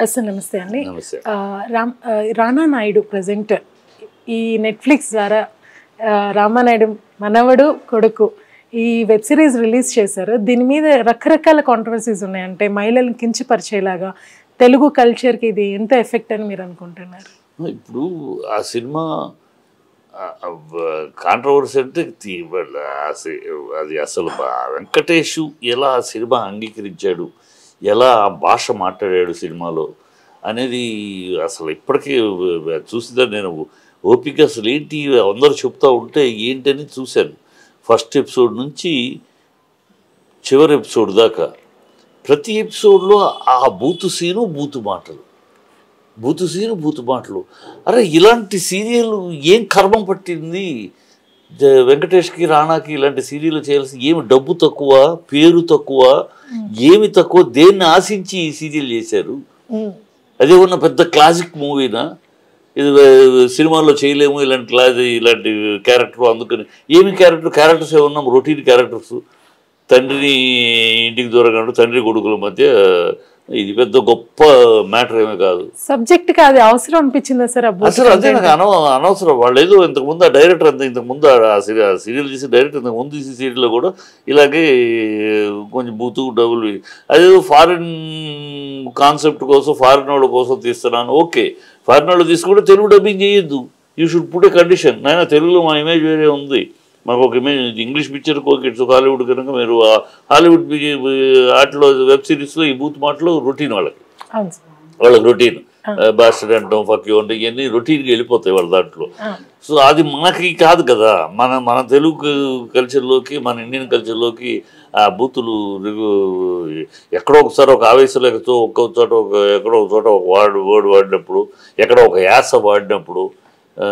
Sir నమస్తే అండి నమస్తే ఆ, రామ్ ఆ, రానా నాయుడు ప్రజెంట్ ఈ నెట్ఫ్లిక్స్ ద్వారా ఆ, రామానాయుడు మనవడు కొడుకు ఈ వెబ్ సిరీస్ రిలీజ్ చేశారు దీని మీద రకరకాల కాంట్రవర్సీస్ ఉన్నాయి అంటే మహిళలను కించపరిచేలాగా తెలుగు కల్చర్కి ఇది ఎంత ఎఫెక్ట్ అని మీరు అనుకుంటున్నారు ఇప్పుడు ఆ సినిమా కాంట్రవర్సీ అంటే తీ- వాళ్ళ ఆ సి- అది అసలు బా- వెంకటేష్ ఎలా ఆ సినిమా అంగీకరించాడు ఎలా ఆ భాష మాట్లాడాడు సినిమాలో అనేది అసలు ఇప్పటికీ చూసిందా నేను ఓపిక అసలు ఏంటి అందరూ చెప్తా ఉంటే ఏంటని చూశాను ఫస్ట్ ఎపిసోడ్ నుంచి చివరి ఎపిసోడ్ దాకా ప్రతి ఎపిసోడ్లో ఆ బూతు సీను బూతు మాటలు బూతు సీను బూతు మాటలు అరే ఇలాంటి సీరియల్ ఏం కర్మం పట్టింది జ- వెంకటేష్కి రాణాకి ఇలాంటి సీరియల్ చేయాల్సి ఏమి డబ్బు తక్కువ పేరు తక్కువ ఏమి తక్కువ దేన్ని ఆశించి ఈ సీరియల్ చేశారు అదే ఉన్న పెద్ద క్లాసిక్ మూవీనా ఇది ఆ, సినిమాల్లో చేయలేము ఇలాంటి క్లాస్ ఇలాంటి క్యారెక్టర్ అందుకని ఏమి క్యారెక్టర్ క్యారెక్టర్స్ ఏమన్నా రొటీన్ క్యారెక్టర్స్ తండ్రిని ఇంటికి దూరంగా తండ్రి కొడుకుల మధ్య ఇది పెద్ద గొప్ప మ్యాటర్ ఏమీ కాదు సబ్జెక్ట్ కాదు అవసరం అనిపించిందా సార్ అబ్బో అసలు అదే నాకు అనవ అనవసరం వాళ్ళు ఏదో ఇంతకుముందు ఆ డైరెక్టర్ అంత ఇంతకుముందు ఆ సీరియల్ సీరియల్ చేసి డైరెక్టర్ ఇంతకు ముందు తీసే సీరియల్లో కూడా ఇలాగే కొంచెం బూతు డబ్బులు అదేదో ఫారిన్ కాన్సెప్ట్ కోసం ఫారిన్ వాళ్ళ కోసం తీస్తున్నాను ఓకే ఫారిన్ వాళ్ళు తీసుకుంటే తెలుగు డబ్బింగ్ చేయొద్దు you should put a condition నాయన తెలుగులో మా ఇమేజ్ వేరే ఉంది మాకు ఒక image English picture okay it's Hollywood కనుక మీరు ఆ హాలీవుడ్ వాటిలో వెబ్ సిరీస్లో ఈ బూత్ మాటలు రొటీన్ వాళ్ళకి అవును సార్ వాళ్ళకి రొటీన్ బాస్టర్ అంటాం ఫక్ యూ అంటే ఇవన్నీ రొటీన్గా వెళ్ళిపోతాయి వాళ్ళ దాంట్లో ఆ. సో అది మనకి కాదు కదా మన మన తెలుగు కల్చర్లోకి మన ఇండియన్ కల్చర్లోకి ఆ బూతులు రిగు- ఎక్కడో ఒకసారి ఒక ఆవేశంతో ఒక్కో చోట ఒక ఎక్కడో ఒక చోట ఒక వర్డ్ వర్డ్ వాడినప్పుడు ఎక్కడో ఒక యాస వాడినప్పుడు ఆ,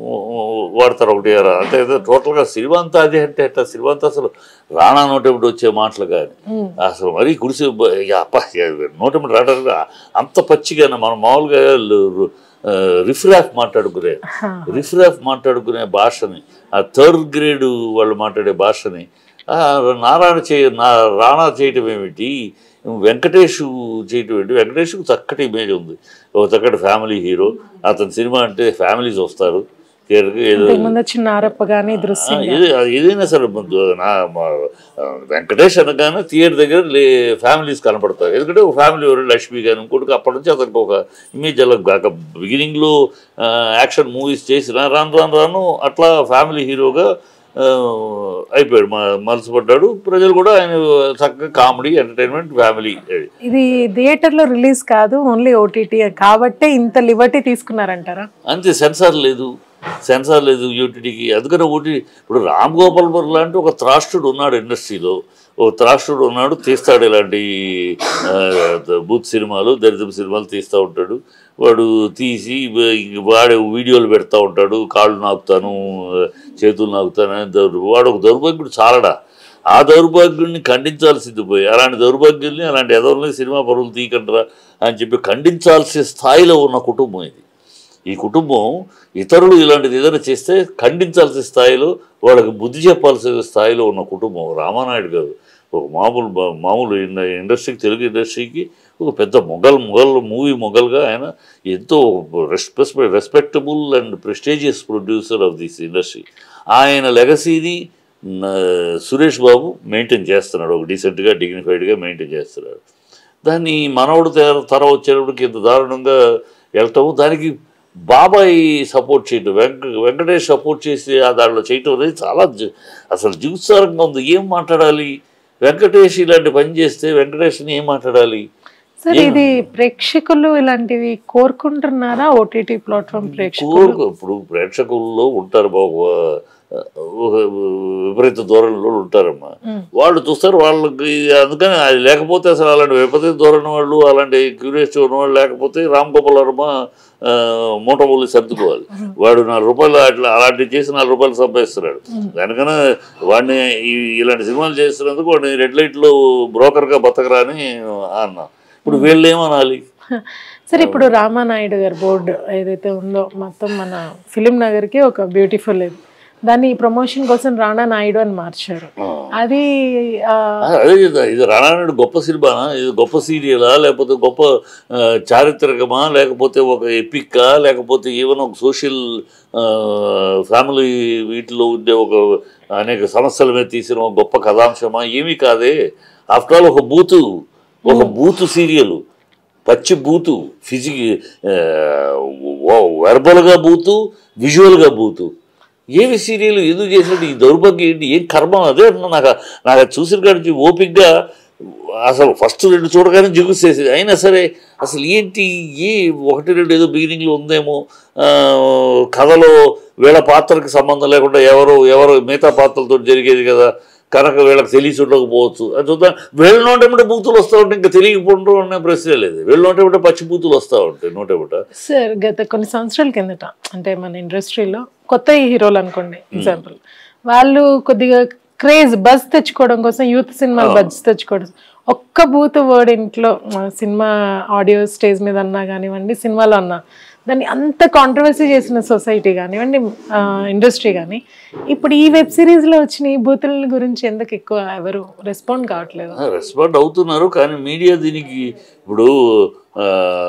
వాడతారు ఒకటి అరా. అంటే టోటల్గా సినిమా అంతా అదే అంటే అట్లా సినిమా అంతా అసలు రాణా నోటెప్పుడు వచ్చే మాటలు కానీ అసలు మరీ గుడిసె బ- ఇక అబ్బా నోటెప్పుడు రావడానికి అంత పచ్చిగా మనం మామూలుగా రిఫ్రాఫ్ మాట్లాడుకునే రిఫ్రాఫ్ మాట్లాడుకునే భాషని ఆ థర్డ్ గ్రేడ్ వాళ్ళు మాట్లాడే భాషని ఆ, నారాయణ చే నా రాణా చేయటం ఏమిటి వెంకటేష్ చేయటం ఏంటి వెంకటేష్కు చక్కటి ఇమేజ్ ఉంది ఒక చక్కటి ఫ్యామిలీ హీరో అతని సినిమా అంటే ఫ్యామిలీస్ వస్తారు కేర్గా ఏదో ఇంతకు ముందు వచ్చిన నారప్ప కానీ ఆ, దృశ్యం ఏది అది ఏదైనా సరే ముందు నా మా, ఆ, వెంకటేష్ అనగానే థియేటర్ దగ్గర లే ఫ్యామిలీస్ కనపడతారు ఎందుకంటే ఒక ఫ్యామిలీ ఎవరు లక్ష్మి గారు ఇంకోటికి అప్పటి నుంచి అతనికి ఒక ఇమేజ్ అలా కాక బిగినింగ్లో యాక్షన్ మూవీస్ చేసిన రాను రాను రాను అట్లా ఫ్యామిలీ హీరోగా ఆ, అయిపోయాడు మా మలసపడ్డాడు ప్రజలు కూడా ఆయన చక్కగా కామెడీ ఎంటర్టైన్మెంట్ ఫ్యామిలీ అది ఇది థియేటర్ లో రిలీజ్ కాదు ఓన్లీ ఓటీటీ కాబట్టే ఇంత లిబర్టీ తీసుకున్నారంటారా అంతే సెన్సార్ లేదు సెన్సార్ లేదు యూటీటీకి అందుకని ఓటీ ఇప్పుడు రామ్ గోపాల్ వర్మ లాంటి ఒక త్రాష్ట్రుడు ఉన్నాడు ఇండస్ట్రీలో ఒక త్రాష్ట్రుడు ఉన్నాడు తీస్తాడు ఇలాంటి ఆ, బూత్ సినిమాలు దరిద్ర సినిమాలు తీస్తూ ఉంటాడు వాడు తీసి వా- వాడే వీడియోలు పెడతా ఉంటాడు కాళ్ళు నాకుతాను చేతులు నాకుతాను అని దౌర్- వాడు ఒక దౌర్భాగ్యుడు చాలడా ఆ దౌర్భాగ్యుడిని ఖండించాల్సింది పోయి అలాంటి దౌర్భాగ్యుల్ని అలాంటి ఎదవల్ని సినిమా పరువులు తీయకండిరా అని చెప్పి ఖండించాల్సిన స్థాయిలో ఉన్న కుటుంబం ఇది ఈ కుటుంబం ఇతరులు ఇలాంటిది ఏదైనా చేస్తే ఖండించాల్సిన స్థాయిలో వాళ్ళకి బుద్ధి చెప్పాల్సిన స్థాయిలో ఉన్న కుటుంబం రామానాయుడు గారు ఒక మామూలు బ- మామూలు ఇన్- ఇండస్ట్రీకి తెలుగు ఇండస్ట్రీకి ఒక పెద్ద మొఘల్ మొఘల్ మూవీ మొఘల్గా ఆయన ఎంతో respect respectable and prestigious producer of this industry ఆయన లెగసీని న- సురేష్ బాబు మెయింటైన్ చేస్తున్నాడు ఒక డీసెంట్గా డిగ్నిఫైడ్గా మెయింటైన్ చేస్తున్నాడు దాన్ని మనవడు తర- తర వచ్చేటప్పటికి ఇంత దారుణంగా వెళ్ళటము దానికి బాబాయ్ సపోర్ట్ చేయటం వెంక వెంకటేష్ సపోర్ట్ చేసి ఆ దాంట్లో చేయటం అనేది చాలా జు- అసలు జుగుత్సారంగా ఉంది ఏం మాట్లాడాలి వెంకటేష్ ఇలాంటి పని చేస్తే వెంకటేష్ని ఏం మాట్లాడాలి సార్ ఇది ప్రేక్షకులు ఇలాంటివి కోరుకుంటున్నారా ఓటీటీ ప్లాట్ఫామ్ ప్రేక్షకులు కోరుకు ఇప్పుడు ప్రేక్షకుల్లో ఉంటారు బాబు ఒక విపరీత ధోరణిలో ఉంటారమ్మా మ్మ్. వాళ్ళు చూస్తారు వాళ్ళకి అందుకని అది లేకపోతే అసలు అలాంటి విపరీత ధోరణి వాళ్ళు అలాంటి క్యూరియాసిటీ ఉన్న వాళ్ళు లేకపోతే రామ్ గోపాల్ వర్మ ఆ, మూట మూలి సర్దుకోవాలి వాడు నాలుగు రూపాయలు అట్లా అలాంటివి చేసి నాలుగు రూపాయలు సంపాదిస్తున్నాడు దానికన్నా వాడిని ఈ- ఇలాంటి సినిమాలు చేస్తున్నందుకు వాడిని రెడ్ లైట్లో బ్రోకర్గా బతకరా అని అన్నా ఇప్పుడు వీళ్ళు ఏమనాలి సరే ఇప్పుడు రామానాయుడు గారి బోర్డు ఏదైతే ఉందో మొత్తం మన ఫిలిం నగర్కి ఒక బ్యూటిఫుల్ ఇది దాన్ని ప్రమోషన్ కోసం రాణా నాయుడు అని మార్చారు అది ఆ, ఆ, అదే కదా ఇది రానాయుడు గొప్ప సినిమానా ఇది గొప్ప సీరియలా లేకపోతే గొప్ప ఆ, చారిత్రకమా లేకపోతే ఒక ఎపిక్కా లేకపోతే ఈవెన్ ఒక సోషల్ ఫ్యామిలీ వీటిలో ఉండే ఒక అనేక సమస్యల మీద తీసిన ఒక గొప్ప కథాంశమా ఏమీ కాదే ఆఫ్టర్ ఆల్ ఒక బూతు ఒక బూతు సీరియల్ పచ్చి బూతు ఫిజిక్ వెర్బల్గా బూతు విజువల్గా బూతు ఏమి సీరియల్ ఎందుకు చేసినట్టు ఈ దౌర్భాగ్యం ఏంటి ఏం కర్మ అదే అన్న నాకు నాకు అది చూసిన కాడి నుంచి ఓపిక్గా అసలు ఫస్ట్ రెండు చూడగానే జిగుసేసేది అయినా సరే అసలు ఏంటి ఏ ఒకటి రెండు ఏదో బిగినింగ్లో ఉందేమో ఆ, కథలో వీళ్ళ పాత్రకి సంబంధం లేకుండా ఎవరు ఎవరు మిగతా పాత్రలతో జరిగేది కదా కనుక వీళ్ళకి తెలిసి ఉండకపోవచ్చు అది చూద్దాం వీళ్ళ నోటేమిట బూతులు వస్తూ ఉంటాయి ఇంకా తెలియకపోవడం అనే ప్రశ్నే లేదు వీళ్ళ నోటేమిట పచ్చి బూతులు వస్తూ ఉంటాయి నోటేమిట సార్ గత కొన్ని సంవత్సరాల కిందట అంటే మన ఇండస్ట్రీలో కొత్త హీరోలు అనుకోండి ఎగ్జాంపుల్ వాళ్ళు కొద్దిగా క్రేజ్ బజ్ తెచ్చుకోవడం కోసం యూత్ సినిమాలు బజ్ తెచ్చుకోవడం ఒక్క బూత్ వర్డ్ ఇంట్లో ఆ, సినిమా ఆడియో స్టేజ్ మీద అన్నా కానివ్వండి సినిమాలో అన్నా దాన్ని అంత కాంట్రవర్సీ చేసిన సొసైటీ కానివ్వండి ఇండస్ట్రీ కానీ ఇప్పుడు ఈ వెబ్ సిరీస్లో వచ్చిన ఈ బూతుల గురించి ఎందుకు ఎక్కువ ఎవరు రెస్పాండ్ కావట్లేదు రెస్పాండ్ అవుతున్నారు కానీ మీడియా దీనికి ఇప్పుడు ఆ,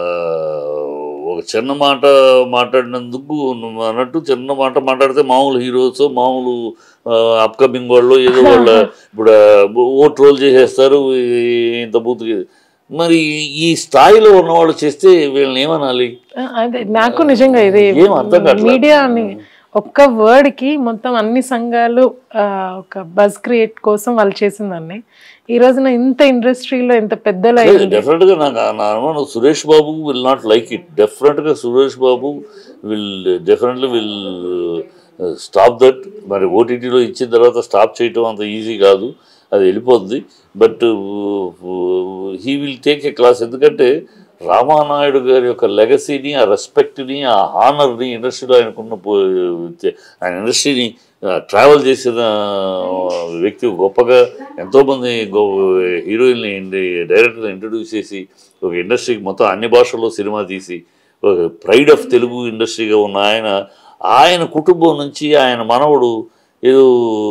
ఒక చిన్న మాట మాట్లాడినందుకు నువ్వు అన్నట్టు చిన్న మాట మాట్లాడితే మామూలు హీరోస్ మామూలు అప్కమింగ్ వాళ్ళు ఏదో వాళ్ళ ఇప్పుడు ఓ ట్రోల్ చేసేస్తారు ఈ- ఇంత బూత్ మరి ఈ స్థాయిలో ఉన్నవాళ్ళు చేస్తే వీళ్ళని ఏమనాలి ఆ, అదే నాకు నిజంగా ఇది ఏం అర్థం కావట్లేదు. మీడియా అని ఒక్క వర్డ్ కి మొత్తం అన్ని సంఘాలు ఆ, ఒక బజ్ క్రియేట్ కోసం వాళ్ళు చేసిందాన్ని ఈ రోజున ఇంత ఇండస్ట్రీలో ఇంత పెద్దలు అయ్యింది డెఫినెట్ గా నాకు నా అనుమానం Suresh Babu will not like it డెఫినెట్ గా Suresh Babu will definitely will stop that మరి ఓటీటీలో ఇచ్చిన తర్వాత స్టాప్ చేయటం అంత ఈజీ కాదు అది వెళ్ళిపోద్ది but he will take a class ఎందుకంటే రామానాయుడు గారి యొక్క లెగసీని ఆ రెస్పెక్ట్ని ఆ హానర్ని ఇండస్ట్రీలో ఆయనకున్న పో- ఆయన ఇండస్ట్రీని ట్రావెల్ చేసిన వ్యక్తి గొప్పగా ఎంతోమంది గొ హీరోయిన్ని డైరెక్టర్ని ఇంట్రడ్యూస్ చేసి ఒక ఇండస్ట్రీకి మొత్తం అన్ని భాషల్లో సినిమా తీసి ఒక ప్రైడ్ ఆఫ్ తెలుగు ఇండస్ట్రీగా ఉన్న ఆయన ఆయన కుటుంబం నుంచి ఆయన మనవడు ఏదో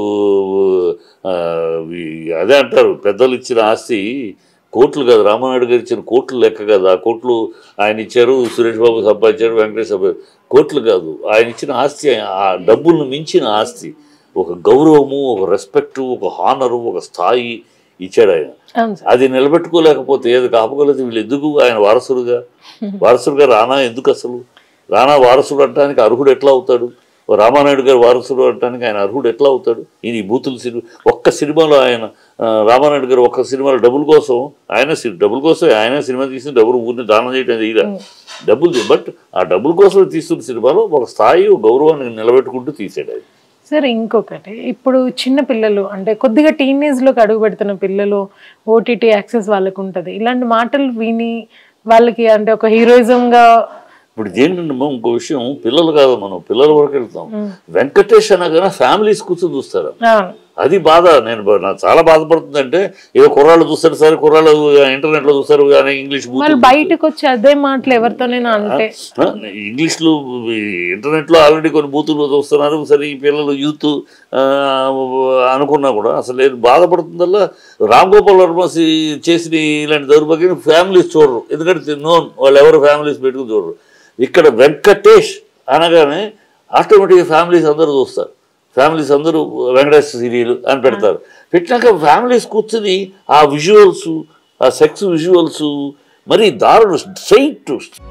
ఆ, ఈ- అదే అంటారు పెద్దలు ఇచ్చిన ఆస్తి కోట్లు కాదు రామానాయుడు గారు ఇచ్చిన కోట్లు లెక్క కాదు ఆ కోట్లు ఆయన ఇచ్చారు సురేష్ బాబు సంపాదించారు వెంకటేష్ సంపాదించారు కోట్లు కాదు ఆయన ఇచ్చిన ఆస్తి ఆ డబ్బులను మించిన ఆస్తి ఒక గౌరవము ఒక రెస్పెక్టు ఒక హానరు ఒక స్థాయి ఇచ్చాడు ఆయన అవును సార్ అది నిలబెట్టుకోలేకపోతే ఏది కాపగలదు వీళ్ళు ఎందుకు ఆయన వారసుడుగా వారసుడుగా రానా ఎందుకు అసలు రానా వారసుడు అంటానికి అర్హుడు ఎట్లా అవుతాడు ఓ రామానాయుడు గారు వారసుడు అంటానికి ఆయన అర్హుడు ఎట్లా అవుతాడు ఇది ఈ బూతుల సినిమా ఒక్క సినిమాలో ఆయన ఆ, రామానాయుడు గారు ఒక్క సినిమాలో డబ్బుల కోసం ఆయన సి- డబ్బుల కోసం ఆయన సినిమా తీసిన డబ్బులు ఊరిని దానం చేయడం తీయరా డబ్బులు బట్ ఆ డబ్బుల కోసం తీస్తున్న సినిమాలో ఒక స్థాయి ఒక గౌరవాన్ని నిలబెట్టుకుంటూ తీసాడు అది సరే ఇంకొకటి ఇప్పుడు చిన్న పిల్లలు అంటే కొద్దిగా టీనేజ్లోకి అడుగు పెడుతున్న పిల్లలు ఓటీటీ యాక్సెస్ వాళ్ళకు ఉంటుంది ఇలాంటి మాటలు విని వాళ్ళకి అంటే ఒక హీరోయిజంగా ఇప్పుడు ఏంటంటే మనం ఇంకో విషయం పిల్లలు కాదు మనం పిల్లల వరకు వెళ్తాం వెంకటేష్ అనగానే ఫ్యామిలీస్ కూర్చొని చూస్తారు అది బాధ నేను బా- నాకు చాలా బాధపడుతుందంటే ఏదో కుర్రాళ్ళు చూస్తారు సరే కుర్రాళ్ళు ఇంటర్నెట్ లో చూస్తారు కానీ ఇంగ్లీష్ బూతులు వాళ్ళు బయటకు వచ్చి అదే మాటలు ఎవరితోనైనా అంటే ఆ, ఇంగ్లీష్లో ఇంటర్నెట్లో ఆల్రెడీ కొన్ని బూతులు చూస్తున్నారు సరే ఈ పిల్లలు యూత్ అనుకున్నా కూడా అసలు నేను బాధపడుతుందల్లా రామ్ గోపాల్ వర్మ సి- చేసిన ఇలాంటి దౌర్భాగ్యం ఫ్యామిలీస్ చూడరు ఎందుకంటే నోన్ వాళ్ళు ఎవరు ఫ్యామిలీస్ పెట్టుకుని చూడరు ఇక్కడ వెంకటేష్ అనగానే ఆటోమేటిక్గా ఫ్యామిలీస్ అందరూ చూస్తారు ఫ్యామిలీస్ అందరూ వెంకటేష్ సీరియల్ అని పెడతారు పెట్టినాక ఫ్యామిలీస్ కూర్చుని ఆ విజువల్స్ ఆ సెక్స్ విజువల్స్ మరి దారుణ స్ట్రైట్